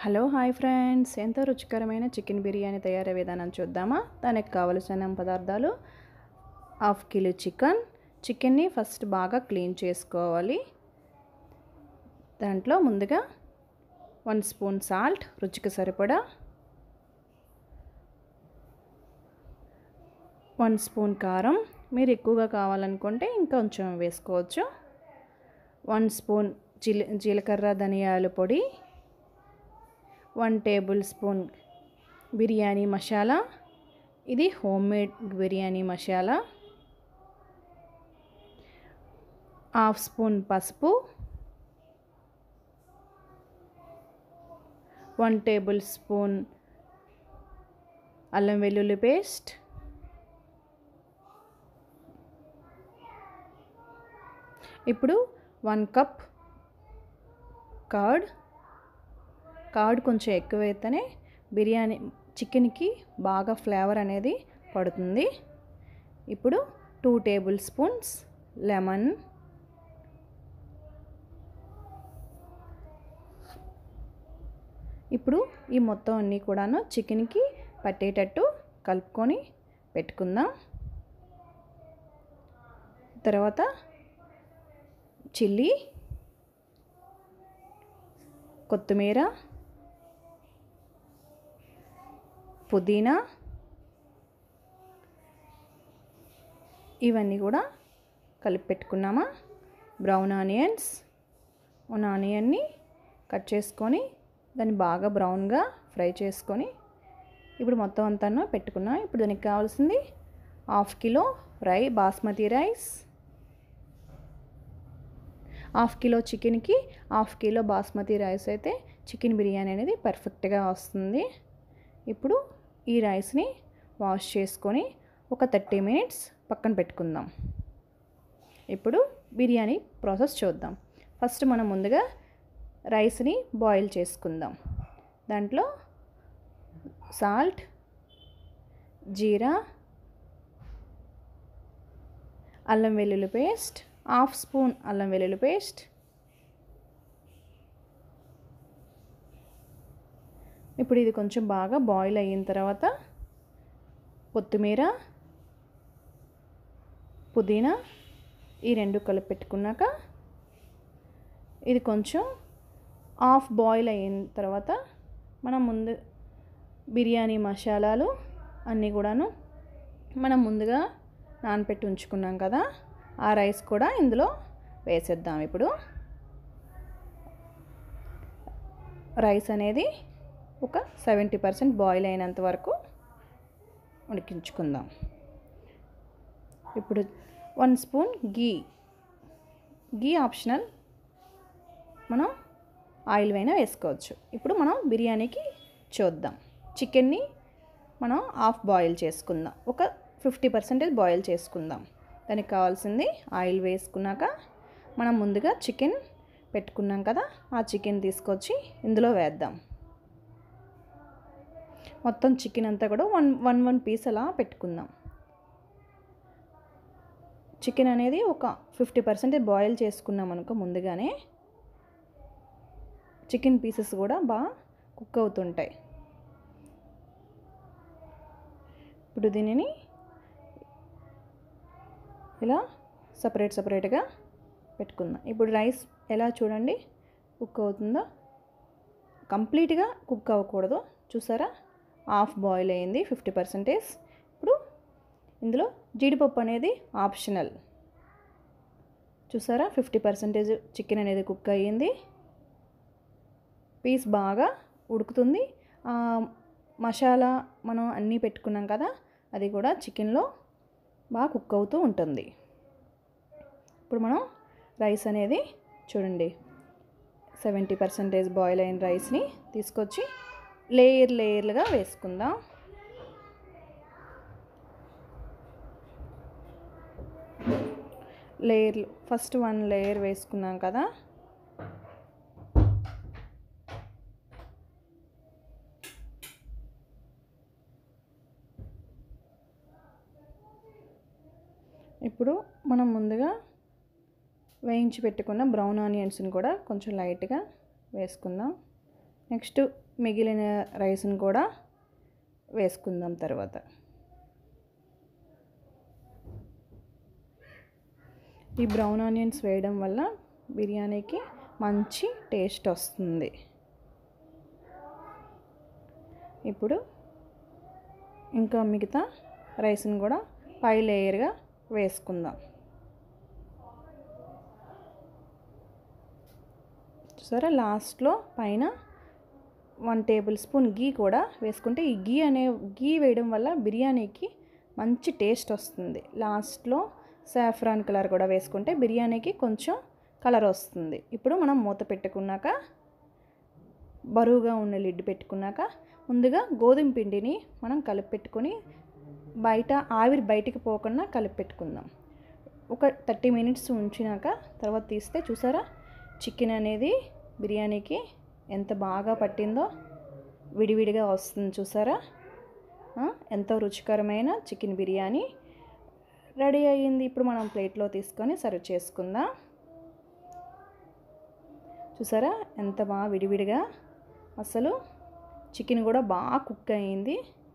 hello hi friends ఎంతో రుచికరమైన chicken biryani తయారీ విధానం చూద్దామా దానికి కావలసిన పదార్థాలు హాఫ్ కిలో చికెన్ చికెన్ని ఫస్ట్ బాగా క్లీన్ చేసుకోవాలి దాంట్లో ముందుగా వన్ స్పూన్ సాల్ట్ రుచికి సరిపడా వన్ స్పూన్ కారం మీరు ఎక్కువగా కావాలనుకుంటే ఇంకొంచెం వేసుకోవచ్చు వన్ స్పూన్ జీల జీలకర్ర ధనియాల పొడి one tablespoon biryani masala ఇది home made biryani masala half spoon పసుపు వన్ టేబుల్ స్పూన్ అల్లం వెల్లుల్లి పేస్ట్ ఇప్పుడు వన్ కప్ కర్డ్ కర్డ్ కొంచెం ఎక్కువైతేనే బిర్యానీ చికెన్కి బాగా ఫ్లేవర్ అనేది పడుతుంది ఇప్పుడు టూ టేబుల్ స్పూన్స్ లెమన్ ఇప్పుడు ఈ మొత్తం అన్నీ కూడాను చికెన్కి పట్టేటట్టు కలుపుకొని పెట్టుకుందాం తర్వాత చిల్లీ కొత్తిమీర పుదీనా ఇవన్నీ కూడా కలిపి పెట్టుకున్నామా బ్రౌన్ ఆనియన్స్ ఉన్న ఆనియన్ని కట్ చేసుకొని దాన్ని బాగా బ్రౌన్గా ఫ్రై చేసుకొని ఇప్పుడు మొత్తం అంతా పెట్టుకున్నాం ఇప్పుడు దానికి కావాల్సింది హాఫ్ కిలో రై బాస్మతి రైస్ హాఫ్ కిలో చికెన్కి హాఫ్ కిలో బాస్మతి రైస్ అయితే చికెన్ బిర్యానీ అనేది పర్ఫెక్ట్గా వస్తుంది ఇప్పుడు ఈ రైస్ని వాష్ చేసుకొని ఒక థర్టీ మినిట్స్ పక్కన పెట్టుకుందాం ఇప్పుడు బిర్యానీ ప్రాసెస్ చూద్దాం ఫస్ట్ మనం ముందుగా రైస్ని బాయిల్ చేసుకుందాం దాంట్లో సాల్ట్ జీరా అల్లం వెల్లుల్లి పేస్ట్ హాఫ్ స్పూన్ అల్లం వెల్లుల్లి పేస్ట్ ఇప్పుడు ఇది కొంచెం బాగా బాయిల్ అయిన తర్వాత కొత్తిమీర పుదీనా ఈ రెండు కలిపి పెట్టుకున్నాక ఇది కొంచెం హాఫ్ బాయిల్ అయిన తర్వాత మనం ముందు బిర్యానీ మసాలాలు అన్నీ కూడాను మనం ముందుగా నానపెట్టి ఉంచుకున్నాం కదా ఆ రైస్ కూడా ఇందులో వేసేద్దాం ఇప్పుడు రైస్ అనేది ఒక సెవెంటీ పర్సెంట్ బాయిల్ అయినంత వరకు ఉడికించుకుందాం ఇప్పుడు one spoon ghee ghee optional మనం ఆయిల్ అయినా వేసుకోవచ్చు ఇప్పుడు మనం బిర్యానీకి చూద్దాం చికెన్ని మనం హాఫ్ బాయిల్ చేసుకుందాం ఒక ఫిఫ్టీ పర్సెంటేజ్ బాయిల్ చేసుకుందాం దానికి కావాల్సింది ఆయిల్ వేసుకున్నాక మనం ముందుగా చికెన్ పెట్టుకున్నాం కదా ఆ చికెన్ తీసుకొచ్చి ఇందులో వేద్దాం మొత్తం చికెన్ అంతా కూడా వన్ వన్ వన్ పీస్ అలా పెట్టుకుందాం చికెన్ అనేది ఒక ఫిఫ్టీ పర్సెంటేజ్ బాయిల్ చేసుకున్నాం అనుకో ముందుగానే చికెన్ పీసెస్ కూడా బాగా కుక్ అవుతుంటాయి ఇప్పుడు దీనిని ఇలా సపరేట్ సపరేట్గా పెట్టుకుందాం ఇప్పుడు రైస్ ఎలా చూడండి కుక్ అవుతుందో కంప్లీట్గా కుక్ అవ్వకూడదు చూసారా హాఫ్ బాయిల్ అయింది ఫిఫ్టీ పర్సెంటేజ్ ఇప్పుడు ఇందులో జీడిపప్పు అనేది ఆప్షనల్ చూసారా ఫిఫ్టీ పర్సెంటేజ్ చికెన్ అనేది కుక్ అయ్యింది పీస్ బాగా ఉడుకుతుంది మసాలా మనం అన్నీ పెట్టుకున్నాం కదా అది కూడా చికెన్లో బాగా కుక్ అవుతూ ఉంటుంది ఇప్పుడు మనం రైస్ అనేది చూడండి సెవెంటీ పర్సెంటేజ్ బాయిల్ అయిన రైస్ని తీసుకొచ్చి లేయర్ లేయర్లుగా వేసుకుందాం లేయర్ ఫస్ట్ వన్ లేయర్ వేసుకున్నాం కదా ఇప్పుడు మనం ముందుగా వేయించి పెట్టుకున్న బ్రౌన్ ఆనియన్స్ని కూడా కొంచెం లైట్గా వేసుకుందాం నెక్స్ట్ మిగిలిన రైస్ని కూడా వేసుకుందాం తర్వాత ఈ బ్రౌన్ ఆనియన్స్ వేయడం వల్ల బిర్యానీకి మంచి టేస్ట్ వస్తుంది ఇప్పుడు ఇంకా మిగతా రైస్ని కూడా పై లేయర్గా వేసుకుందాం చూసారా లాస్ట్లో పైన వన్ టేబుల్ స్పూన్ గీ కూడా వేసుకుంటే ఈ గీ అనే గీ వేయడం వల్ల బిర్యానీకి మంచి టేస్ట్ వస్తుంది లాస్ట్లో సాఫ్రాన్ కలర్ కూడా వేసుకుంటే బిర్యానీకి కొంచెం కలర్ వస్తుంది ఇప్పుడు మనం మూత పెట్టుకున్నాక బరువుగా ఉన్న లిడ్ పెట్టుకున్నాక ముందుగా గోధుమ పిండిని మనం కలిపి పెట్టుకొని బయట ఆవిరి బయటికి పోకుండా కలిపి పెట్టుకుందాం ఒక థర్టీ మినిట్స్ ఉంచినాక తర్వాత తీస్తే చూసారా చికెన్ అనేది బిర్యానీకి ఎంత బాగా పట్టిందో విడివిడిగా వస్తుంది చూసారా ఎంతో రుచికరమైన చికెన్ బిర్యానీ రెడీ అయ్యింది ఇప్పుడు మనం ప్లేట్లో తీసుకొని సర్వ్ చేసుకుందాం చూసారా ఎంత బాగా విడివిడిగా అసలు చికెన్ కూడా బాగా కుక్ అయ్యింది